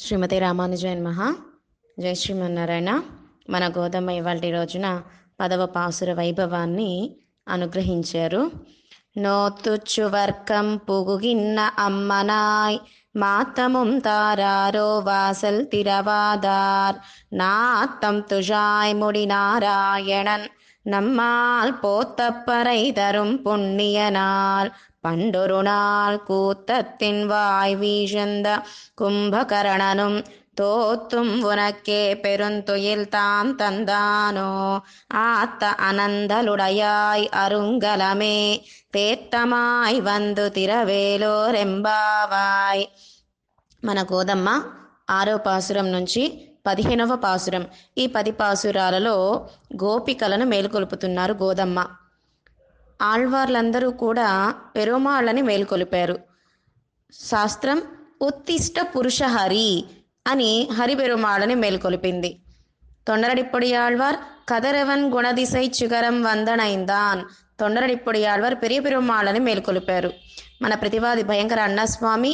శ్రీమతి రామానుజన్ మహా జై శ్రీమన్నారాయణ మన గోధమ్మ ఇవాళ రోజున పదవ పాసుర వైభవాన్ని అనుగ్రహించారు నోతుచ్చువర్కం పుగుగిన్న అమ్మనాయ్ மாத்தமும் தாராரோ வாசல் திறவாதார் நாத்தம் துழாய் முடி நாராயணன் நம்மால் போத்தப்பறை தரும் புண்ணிய நாள் பண்டொரு நாள் கூத்தத்தின் வாய் வீழ்ந்த கும்பகரணனும் தோத்தும் உனக்கே பெருந்துயில் தாம் தந்தானோ ஆத்த அனந்தலுடையாய் அருங்கலமே தேத்தமாய் வந்து తిరవేలోరెంబావాయ్ మన గోదమ్మ ఆరో పాసురం నుంచి పదిహేనవ పాసురం ఈ పది పాసురాలలో గోపికలను మేలుకొలుపుతున్నారు గోదమ్మ ఆళ్వార్లందరూ కూడా పెరుమాళ్ళని మేలుకొలిపారు శాస్త్రం ఉత్తిష్ట పురుష హరి అని హరి పెరుమాళ్ళని మేల్కొలిపింది தொண்டரடிப்பொடியாழ்வார் கதரவன் குணதிசை சிகரம் వందనైందాన్ తొండరడిప్పొడియాళ్వార్ పెరియ పెరుమాళ్ళని మేల్కొలిపారు మన ప్రతివాది భయంకర అన్నస్వామి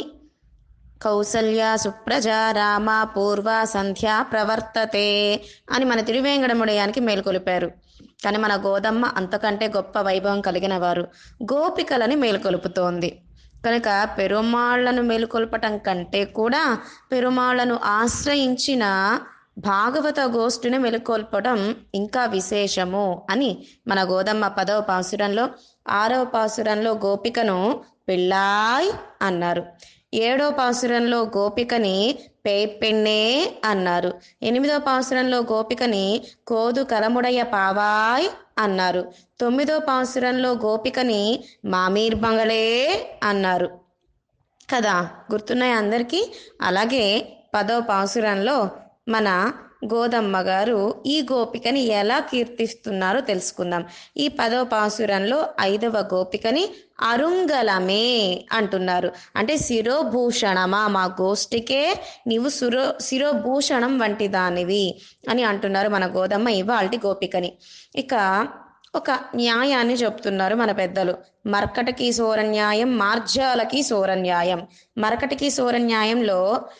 కౌసల్య సుప్రజ రామ పూర్వ సంధ్య ప్రవర్తతే అని మన తిరువేంగడముడయానికి మేల్కొలిపారు కానీ మన గోదమ్మ అంతకంటే గొప్ప వైభవం కలిగిన వారు గోపికలని మేల్కొలుపుతోంది కనుక పెరుమాళ్లను మేలుకొల్పటం కంటే కూడా పెరుమాళ్లను ఆశ్రయించిన భాగవత గోష్ఠిని మెలుకొల్పడం ఇంకా విశేషము అని మన గోదమ్మ పదవ పాసురంలో ఆరవ పాసురంలో గోపికను పిల్లాయ్ అన్నారు ఏడో పాసురంలో గోపికని పేపెన్నే అన్నారు ఎనిమిదో పాసురంలో గోపికని కోదు కలముడయ పావాయ్ అన్నారు తొమ్మిదో పాసురంలో గోపికని మామీర్ బంగళే అన్నారు కదా గుర్తున్నాయి అందరికీ అలాగే పదో పాసురంలో మన గోదమ్మ గారు ఈ గోపికని ఎలా కీర్తిస్తున్నారో తెలుసుకుందాం ఈ పదవ పాసురంలో ఐదవ గోపికని అరుంగలమే అంటున్నారు అంటే శిరోభూషణమా మా గోష్ఠికే నీవు శిరో శిరోభూషణం వంటి దానివి అని అంటున్నారు మన గోదమ్మ ఇవాల్టి గోపికని ఇక ఒక న్యాయాన్ని చెప్తున్నారు మన పెద్దలు మర్కటకి సోరన్యాయం మార్జాలకి సోరన్యాయం మరకటికి సోరన్యాయంలో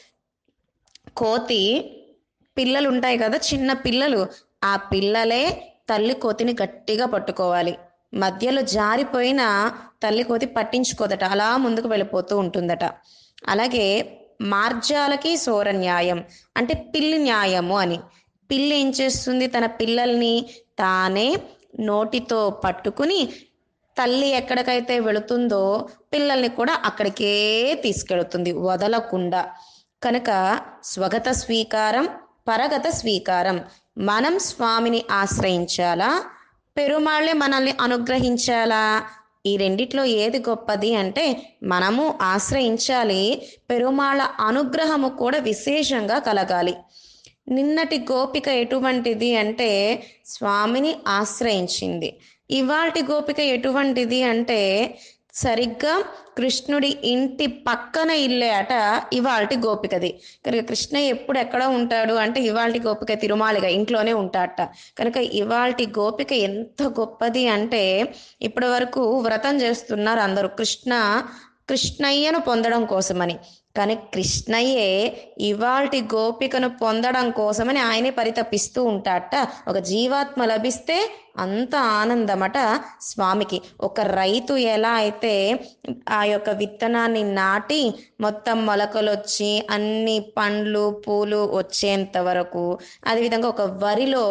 కోతి పిల్లలు ఉంటాయి కదా చిన్న పిల్లలు ఆ పిల్లలే తల్లి కోతిని గట్టిగా పట్టుకోవాలి మధ్యలో జారిపోయిన తల్లి కోతి పట్టించుకోదట అలా ముందుకు వెళ్ళిపోతూ ఉంటుందట అలాగే మార్జాలకి సోర న్యాయం అంటే పిల్లి న్యాయము అని పిల్లి ఏం చేస్తుంది తన పిల్లల్ని తానే నోటితో పట్టుకుని తల్లి ఎక్కడికైతే వెళుతుందో పిల్లల్ని కూడా అక్కడికే తీసుకెళుతుంది వదలకుండా కనుక స్వగత స్వీకారం పరగత స్వీకారం మనం స్వామిని ఆశ్రయించాలా పెరుమాళ్ళే మనల్ని అనుగ్రహించాలా ఈ రెండిట్లో ఏది గొప్పది అంటే మనము ఆశ్రయించాలి పెరుమాళ్ళ అనుగ్రహము కూడా విశేషంగా కలగాలి నిన్నటి గోపిక ఎటువంటిది అంటే స్వామిని ఆశ్రయించింది ఇవాల్టి గోపిక ఎటువంటిది అంటే సరిగ్గా కృష్ణుడి ఇంటి పక్కన ఇల్లే అట ఇవాల్టి గోపికది కనుక కృష్ణ ఎప్పుడు ఎక్కడ ఉంటాడు అంటే ఇవాల్టి గోపిక తిరుమాలిగా ఇంట్లోనే ఉంటాడట కనుక ఇవాల్టి గోపిక ఎంత గొప్పది అంటే ఇప్పటి వరకు వ్రతం చేస్తున్నారు అందరూ కృష్ణ కృష్ణయ్యను పొందడం కోసమని కానీ కృష్ణయ్యే ఇవాల్టి గోపికను పొందడం కోసమని ఆయనే పరితపిస్తూ ఉంటాడట ఒక జీవాత్మ లభిస్తే అంత ఆనందమట స్వామికి ఒక రైతు ఎలా అయితే ఆ యొక్క విత్తనాన్ని నాటి మొత్తం మొలకలు వచ్చి అన్ని పండ్లు పూలు వచ్చేంత వరకు అదేవిధంగా ఒక వరిలో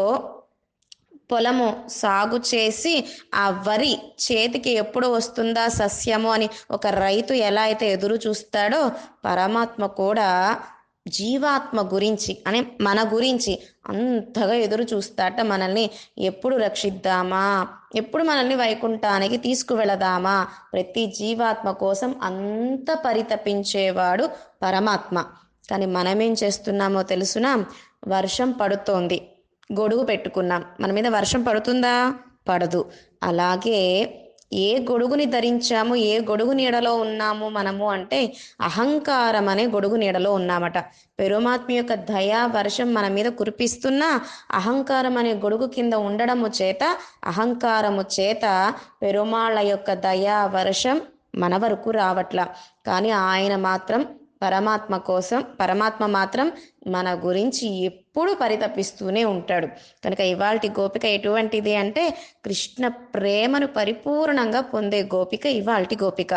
పొలము సాగు చేసి ఆ వరి చేతికి ఎప్పుడు వస్తుందా సస్యము అని ఒక రైతు ఎలా అయితే ఎదురు చూస్తాడో పరమాత్మ కూడా జీవాత్మ గురించి అనే మన గురించి అంతగా ఎదురు చూస్తాట మనల్ని ఎప్పుడు రక్షిద్దామా ఎప్పుడు మనల్ని వైకుంఠానికి తీసుకువెళదామా ప్రతి జీవాత్మ కోసం అంత పరితపించేవాడు పరమాత్మ కానీ మనమేం చేస్తున్నామో తెలుసునా వర్షం పడుతోంది గొడుగు పెట్టుకున్నాం మన మీద వర్షం పడుతుందా పడదు అలాగే ఏ గొడుగుని ధరించాము ఏ గొడుగు నీడలో ఉన్నాము మనము అంటే అహంకారం అనే గొడుగు నీడలో ఉన్నామట పెరుమాత్మ యొక్క దయా వర్షం మన మీద కురిపిస్తున్నా అహంకారం అనే గొడుగు కింద ఉండడము చేత అహంకారము చేత పెరుమాళ్ళ యొక్క దయా వర్షం మన వరకు రావట్లా కానీ ఆయన మాత్రం పరమాత్మ కోసం పరమాత్మ మాత్రం మన గురించి ఎప్పుడు పరితపిస్తూనే ఉంటాడు కనుక ఇవాల్టి గోపిక ఎటువంటిది అంటే కృష్ణ ప్రేమను పరిపూర్ణంగా పొందే గోపిక ఇవాల్టి గోపిక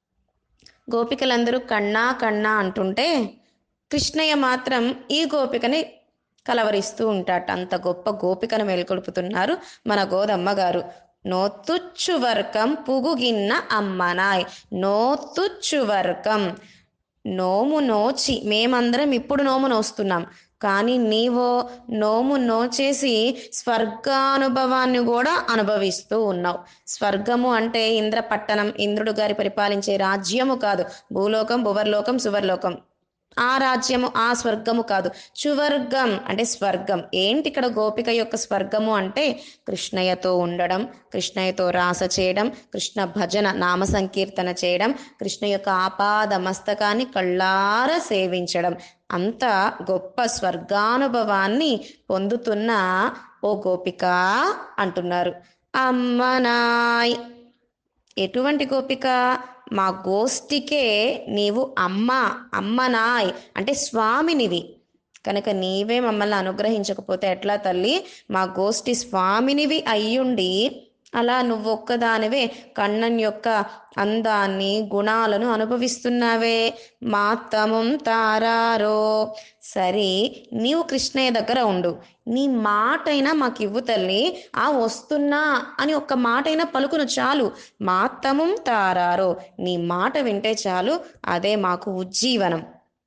గోపికలందరూ కన్నా కన్నా అంటుంటే కృష్ణయ్య మాత్రం ఈ గోపికని కలవరిస్తూ ఉంటాట అంత గొప్ప గోపికను మేల్కొల్పుతున్నారు మన గోదమ్మ గారు నోతుచ్చువర్కం పుగుగిన్న అమ్మనాయ్ నోతుచ్చువర్కం నోము నోచి మేమందరం ఇప్పుడు నోము నోస్తున్నాం కానీ నీవో నోము నోచేసి స్వర్గానుభవాన్ని కూడా అనుభవిస్తూ ఉన్నావు స్వర్గము అంటే ఇంద్రపట్టణం ఇంద్రుడు గారి పరిపాలించే రాజ్యము కాదు భూలోకం భువర్లోకం సువర్లోకం ఆ రాజ్యము ఆ స్వర్గము కాదు చువర్గం అంటే స్వర్గం ఏంటి ఇక్కడ గోపిక యొక్క స్వర్గము అంటే కృష్ణయ్యతో ఉండడం కృష్ణయ్యతో రాస చేయడం కృష్ణ భజన నామ సంకీర్తన చేయడం కృష్ణ యొక్క ఆపాద మస్తకాన్ని కళ్ళార సేవించడం అంత గొప్ప స్వర్గానుభవాన్ని పొందుతున్న ఓ గోపిక అంటున్నారు అమ్మనాయ్ ఎటువంటి గోపిక మా గోష్ఠికే నీవు అమ్మ అమ్మనాయ్ అంటే స్వామినివి కనుక నీవే మమ్మల్ని అనుగ్రహించకపోతే ఎట్లా తల్లి మా గోష్ఠి స్వామినివి అయ్యుండి అలా నువ్వు ఒక్కదానివే కണ്ണన్ యొక్క అందాన్ని గుణాలను అనుభవిస్తున్నావే మాతముం తారారో సరే నీవు కృష్ణయ్య దగ్గర ఉండు నీ మాటైనా మాకు ఇవ్వు తల్లి ఆ వస్తున్నా అని ఒక్క మాటైనా పలుకును చాలు మాతముం తారారో నీ మాట వింటే చాలు అదే మాకు ఉజ్జీవనం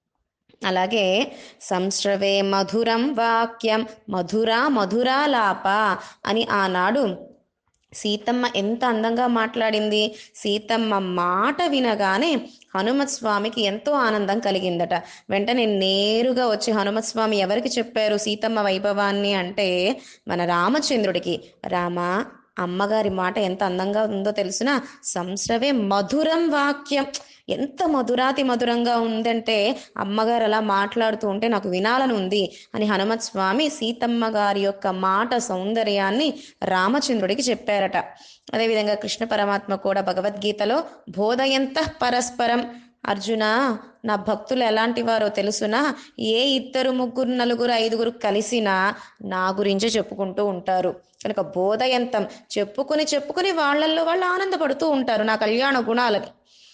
అలాగే సంశ్రవే మధురం వాక్యం మధురా మధురాలాప అని ఆనాడు సీతమ్మ ఎంత అందంగా మాట్లాడింది సీతమ్మ మాట వినగానే హనుమత్ స్వామికి ఎంతో ఆనందం కలిగిందట వెంటనే నేరుగా వచ్చి హనుమత్ స్వామి ఎవరికి చెప్పారు సీతమ్మ వైభవాన్ని అంటే మన రామచంద్రుడికి రామ అమ్మగారి మాట ఎంత అందంగా ఉందో తెలిసిన సంశ్రవే మధురం వాక్యం ఎంత మధురాతి మధురంగా ఉందంటే అమ్మగారు అలా మాట్లాడుతూ ఉంటే నాకు వినాలని ఉంది అని హనుమత్ స్వామి సీతమ్మ గారి యొక్క మాట సౌందర్యాన్ని రామచంద్రుడికి చెప్పారట అదేవిధంగా కృష్ణ పరమాత్మ కూడా భగవద్గీతలో బోధయంత పరస్పరం అర్జున నా భక్తులు ఎలాంటి వారో తెలుసునా ఏ ఇద్దరు ముగ్గురు నలుగురు ఐదుగురు కలిసినా నా గురించే చెప్పుకుంటూ ఉంటారు కనుక బోధయంతం చెప్పుకుని చెప్పుకుని వాళ్ళల్లో వాళ్ళు ఆనందపడుతూ ఉంటారు నా కళ్యాణ గుణాలని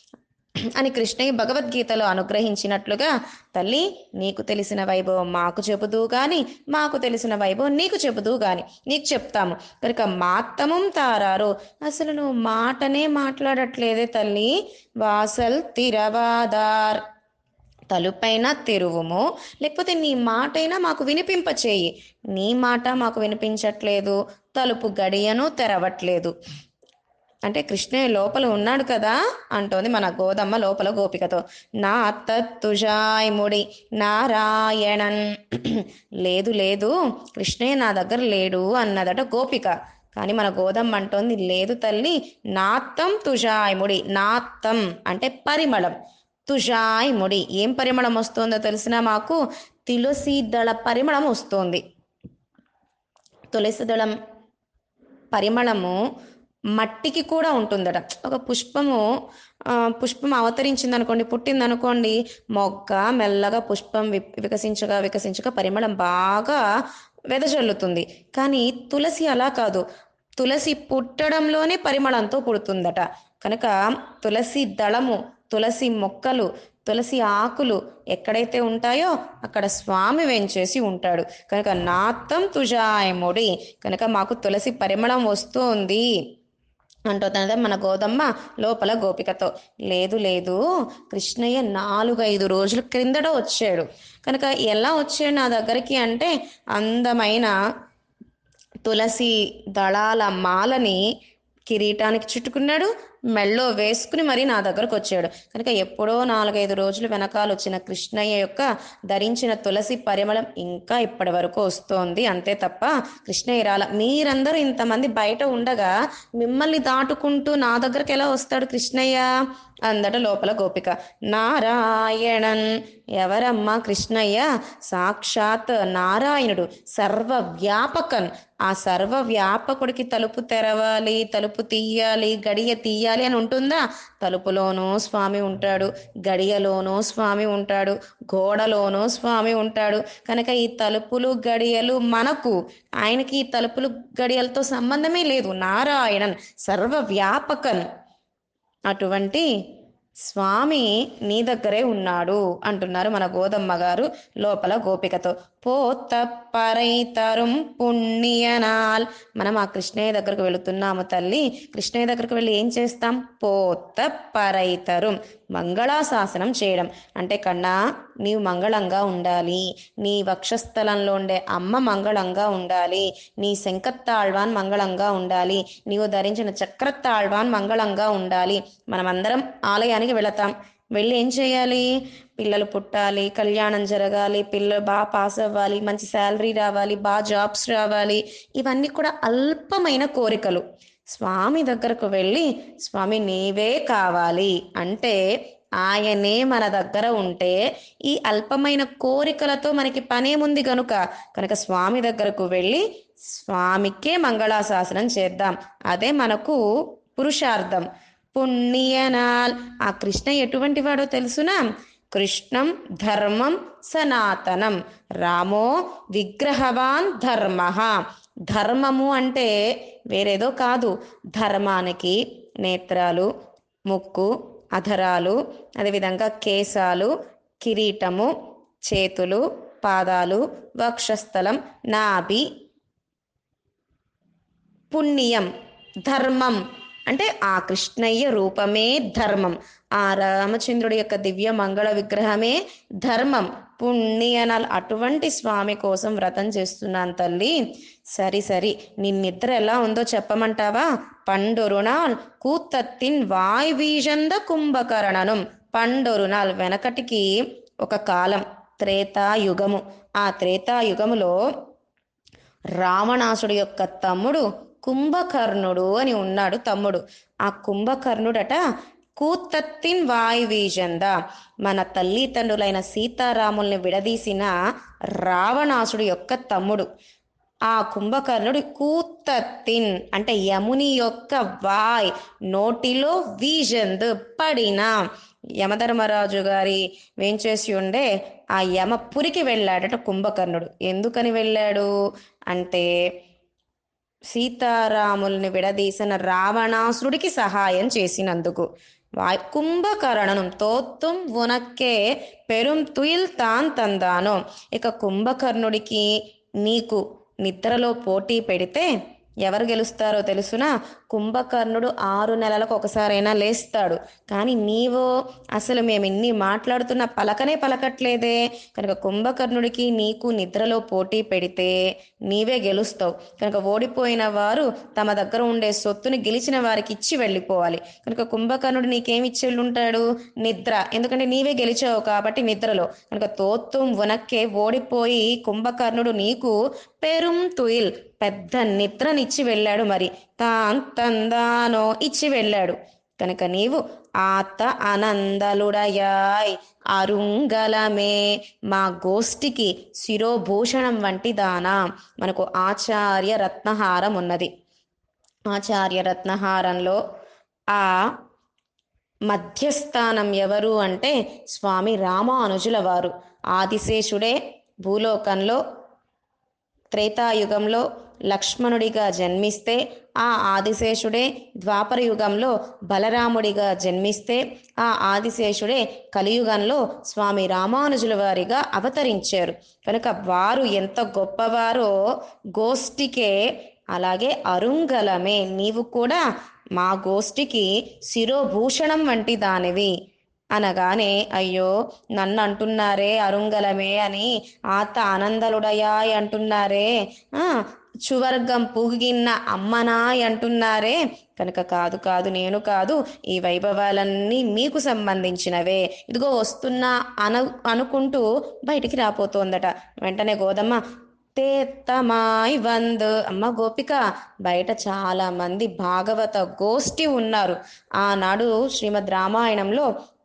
అని కృష్ణయ్య భగవద్గీతలో అనుగ్రహించినట్లుగా తల్లి నీకు తెలిసిన వైభవం మాకు చెబుతూ గాని మాకు తెలిసిన వైభవం నీకు చెబుతూ గాని నీకు చెప్తాము కనుక మాత్తమం తారారు అసలు నువ్వు మాటనే మాట్లాడట్లేదే తల్లి వాసల్ తిరవాదార్ తలుపైన తెరువుము లేకపోతే నీ మాటైనా మాకు వినిపింపచేయి నీ మాట మాకు వినిపించట్లేదు తలుపు గడియను తెరవట్లేదు అంటే కృష్ణయ్య లోపల ఉన్నాడు కదా అంటోంది మన గోదమ్మ లోపల గోపికతో నా తత్తుజాయ్ ముడి నారాయణన్ లేదు లేదు కృష్ణయ్య నా దగ్గర లేడు అన్నదట గోపిక కానీ మన గోదమ్మ అంటోంది లేదు తల్లి నాత్తం తుజాయ్ ముడి నాత్తం అంటే పరిమళం తుజాయ్ ముడి ఏం పరిమళం వస్తుందో తెలిసినా మాకు తులసి దళ పరిమళం వస్తుంది తులసి దళం పరిమళము మట్టికి కూడా ఉంటుందట ఒక పుష్పము ఆ, పుష్పం అవతరించింది అనుకోండి పుట్టింది అనుకోండి మొగ్గ మెల్లగా పుష్పం వి- వికసించగా వికసించగా పరిమళం బాగా వెదజల్లుతుంది కానీ తులసి అలా కాదు తులసి పుట్టడంలోనే పరిమళంతో పుడుతుందట కనుక తులసి దళము తులసి మొక్కలు తులసి ఆకులు ఎక్కడైతే ఉంటాయో అక్కడ స్వామి వెంచేసి ఉంటాడు కనుక నాత్తం తుజాయముడి కనుక మాకు తులసి పరిమళం వస్తుంది అంటున్నదే మన గోదమ్మ లోపల గోపికతో లేదు లేదు కృష్ణయ్య నాలుగైదు రోజుల క్రిందట వచ్చాడు కనుక ఎలా వచ్చాడు నా దగ్గరికి అంటే అందమైన తులసి దళాల మాలని కిరీటానికి చుట్టుకున్నాడు మెళ్ళో వేసుకుని మరి నా దగ్గరకు వచ్చాడు కనుక ఎప్పుడో నాలుగైదు రోజులు వెనకాల వచ్చిన కృష్ణయ్య యొక్క ధరించిన తులసి పరిమళం ఇంకా ఇప్పటి వరకు వస్తోంది అంతే తప్ప కృష్ణయ్య రాల మీరందరూ ఇంతమంది బయట ఉండగా మిమ్మల్ని దాటుకుంటూ నా దగ్గరకు ఎలా వస్తాడు కృష్ణయ్య అందట లోపల గోపిక నారాయణన్ ఎవరమ్మా కృష్ణయ్య సాక్షాత్ నారాయణుడు సర్వవ్యాపకన్ ఆ సర్వవ్యాపకుడికి తలుపు తెరవాలి తలుపు తీయాలి గడియ తీయాలి అని ఉంటుందా తలుపులోనూ స్వామి ఉంటాడు గడియలోనూ స్వామి ఉంటాడు గోడలోనూ స్వామి ఉంటాడు కనుక ఈ తలుపులు గడియలు మనకు ఆయనకి ఈ తలుపులు గడియలతో సంబంధమే లేదు నారాయణన్ సర్వవ్యాపకన్ అటువంటి స్వామి నీ దగ్గరే ఉన్నాడు అంటున్నారు మన గోదమ్మ గారు లోపల గోపికతో పోత పరైతరుం పుణ్యనాల్ మనం ఆ కృష్ణయ్య దగ్గరకు వెళుతున్నాము తల్లి కృష్ణయ్య దగ్గరకు వెళ్ళి ఏం చేస్తాం పోత పరైతరుం మంగళాశాసనం చేయడం అంటే కన్నా నీవు మంగళంగా ఉండాలి నీ వక్షస్థలంలో ఉండే అమ్మ మంగళంగా ఉండాలి నీ శంఖత్తాళ్వాన్ మంగళంగా ఉండాలి నీవు ధరించిన చక్రత్తాళ్వాన్ మంగళంగా ఉండాలి మనమందరం ఆలయానికి వెళతాం వెళ్ళి ఏం చేయాలి పిల్లలు పుట్టాలి కళ్యాణం జరగాలి పిల్లలు బాగా పాస్ అవ్వాలి మంచి శాలరీ రావాలి బాగా జాబ్స్ రావాలి ఇవన్నీ కూడా అల్పమైన కోరికలు స్వామి దగ్గరకు వెళ్ళి స్వామి నీవే కావాలి అంటే ఆయనే మన దగ్గర ఉంటే ఈ అల్పమైన కోరికలతో మనకి పనేముంది కనుక కనుక స్వామి దగ్గరకు వెళ్ళి స్వామికే మంగళాశాసనం చేద్దాం అదే మనకు పురుషార్థం పుణ్యనాల్ ఆ కృష్ణ ఎటువంటి వాడో తెలుసునా కృష్ణం ధర్మం సనాతనం రామో విగ్రహవాన్ ధర్మ ధర్మము అంటే వేరేదో కాదు ధర్మానికి నేత్రాలు ముక్కు అధరాలు అదేవిధంగా కేశాలు కిరీటము చేతులు పాదాలు వక్షస్థలం నాభి పుణ్యం ధర్మం అంటే ఆ కృష్ణయ్య రూపమే ధర్మం ఆ రామచంద్రుడి యొక్క దివ్య మంగళ విగ్రహమే ధర్మం పుణ్యనాల్ అటువంటి స్వామి కోసం వ్రతం చేస్తున్నాను తల్లి సరి సరి నీ నిద్ర ఎలా ఉందో చెప్పమంటావా పండొరునాల్ కూతత్తిన్ వాయ్ వీజంద కుంభకరణనం పండొరునాల్ వెనకటికి ఒక కాలం త్రేతాయుగము ఆ త్రేతాయుగములో రావణాసుడి యొక్క తమ్ముడు కుంభకర్ణుడు అని ఉన్నాడు తమ్ముడు ఆ కుంభకర్ణుడట కూతత్తిన్ వాయువీజంద మన తల్లిదండ్రులైన సీతారాముల్ని విడదీసిన రావణాసుడు యొక్క తమ్ముడు ఆ కుంభకర్ణుడి కూతత్తిన్ అంటే యముని యొక్క వాయ్ నోటిలో వీజంద్ పడిన యమధర్మరాజు గారి వేంచేసి ఉండే ఆ యమపురికి వెళ్ళాడట కుంభకర్ణుడు ఎందుకని వెళ్ళాడు అంటే సీతారాముల్ని విడదీసిన రావణాసురుడికి సహాయం చేసినందుకు వాయ్ కుంభకరణం తోత్తుం ఉనక్కే పెరుం తుయిల్ తాన్ తందాను ఇక కుంభకర్ణుడికి నీకు నిద్రలో పోటీ పెడితే ఎవరు గెలుస్తారో తెలుసునా కుంభకర్ణుడు ఆరు నెలలకు ఒకసారైనా లేస్తాడు కానీ నీవో అసలు మేము ఇన్ని మాట్లాడుతున్న పలకనే పలకట్లేదే కనుక కుంభకర్ణుడికి నీకు నిద్రలో పోటీ పెడితే నీవే గెలుస్తావు కనుక ఓడిపోయిన వారు తమ దగ్గర ఉండే సొత్తుని గెలిచిన వారికి ఇచ్చి వెళ్ళిపోవాలి కనుక కుంభకర్ణుడు నీకేమి ఇచ్చి ఉంటాడు నిద్ర ఎందుకంటే నీవే గెలిచావు కాబట్టి నిద్రలో కనుక తోత్తుం ఉనక్కే ఓడిపోయి కుంభకర్ణుడు నీకు పెరుం తుయిల్ పెద్ద నిద్రనిచ్చి వెళ్ళాడు మరి తాన్ తందానో ఇచ్చి వెళ్ళాడు కనుక నీవు ఆత అనందలుడయాయ్ అరుంగలమే మా గోష్ఠికి శిరోభూషణం వంటి దానా మనకు ఆచార్య రత్నహారం ఉన్నది ఆచార్య రత్నహారంలో ఆ మధ్యస్థానం ఎవరు అంటే స్వామి రామానుజుల వారు ఆదిశేషుడే భూలోకంలో త్రేతాయుగంలో లక్ష్మణుడిగా జన్మిస్తే ఆ ఆదిశేషుడే ద్వాపర యుగంలో బలరాముడిగా జన్మిస్తే ఆ ఆదిశేషుడే కలియుగంలో స్వామి రామానుజుల వారిగా అవతరించారు కనుక వారు ఎంత గొప్పవారో గోష్ఠికే అలాగే అరుంగలమే నీవు కూడా మా గోష్ఠికి శిరోభూషణం వంటి దానివి అనగానే అయ్యో నన్ను అంటున్నారే అరుంగలమే అని ఆత ఆనందలుడయాయ్ అంటున్నారే ఆ చువర్గం పూగిన్న అమ్మనాయ్ అంటున్నారే కనుక కాదు కాదు నేను కాదు ఈ వైభవాలన్నీ మీకు సంబంధించినవే ఇదిగో వస్తున్నా అను అనుకుంటూ బయటికి రాపోతోందట వెంటనే గోదమ్మ తేత్తమాయ్ వంద్ అమ్మ గోపిక బయట చాలా మంది భాగవత గోష్ఠి ఉన్నారు ఆనాడు శ్రీమద్ రామాయణంలో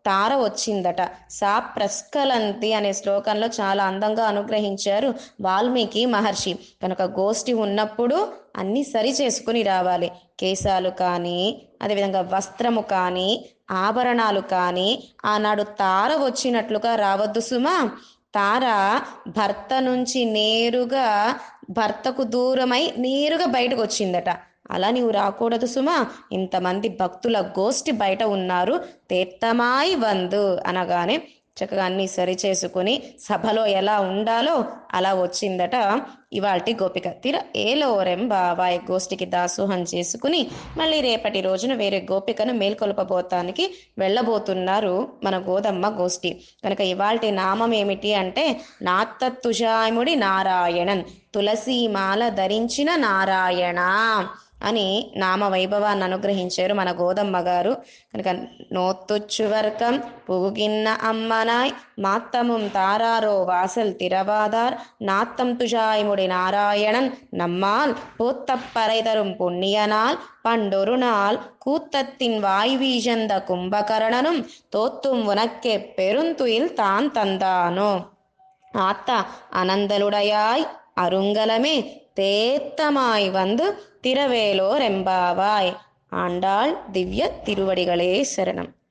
తార వచ్చిందట సా ప్రస్కలంతి అనే శ్లోకంలో చాలా అందంగా అనుగ్రహించారు వాల్మీకి మహర్షి కనుక గోష్ఠి ఉన్నప్పుడు అన్నీ సరి చేసుకుని రావాలి కేశాలు కానీ అదేవిధంగా వస్త్రము కానీ ఆభరణాలు కానీ ఆనాడు తార వచ్చినట్లుగా రావద్దు సుమా తార భర్త నుంచి నేరుగా భర్తకు దూరమై నేరుగా బయటకు వచ్చిందట అలా నీవు రాకూడదు సుమా ఇంతమంది భక్తుల గోష్ఠి బయట ఉన్నారు తీర్థమాయి వందు అనగానే చక్కగా అన్ని సరి చేసుకుని సభలో ఎలా ఉండాలో అలా వచ్చిందట ఇవాల్టి గోపిక తీర ఏలోరెం బాబాయ్ గోష్ఠికి దాసోహం చేసుకుని మళ్ళీ రేపటి రోజున వేరే గోపికను మేల్కొల్పబోతానికి వెళ్ళబోతున్నారు మన గోదమ్మ గోష్ఠి కనుక ఇవాల్టి నామం ఏమిటి అంటే నాత్తత్తుషాయముడి నారాయణన్ తులసీమాల ధరించిన నారాయణ అని నామ వైభవాన్ని అనుగ్రహించారు మన గోదమ్మ గారు కనుక నోత్తుచ్చువర్కం పుగుగిన్న అమ్మనాయ్ మాత్తముం తారారో వాసల్ తిరవాదార్ నాత్తం తుషాయముడి నారాయణన్ நம்மால் போத்தப்பறைதரும் புண்ணியனால் பண்டொருநாள் கூத்தத்தின் வாய்வீசந்த கும்பகரணனும் தோத்தும் உனக்கே பெருந்துயில் தான் தந்தானோ ஆத்த அனந்தலுடையாய் அருங்கலமே தேத்தமாய் வந்து திரவேலோர் எம்பாவாய் ஆண்டாள் திவ்ய திருவடிகளே சரணம்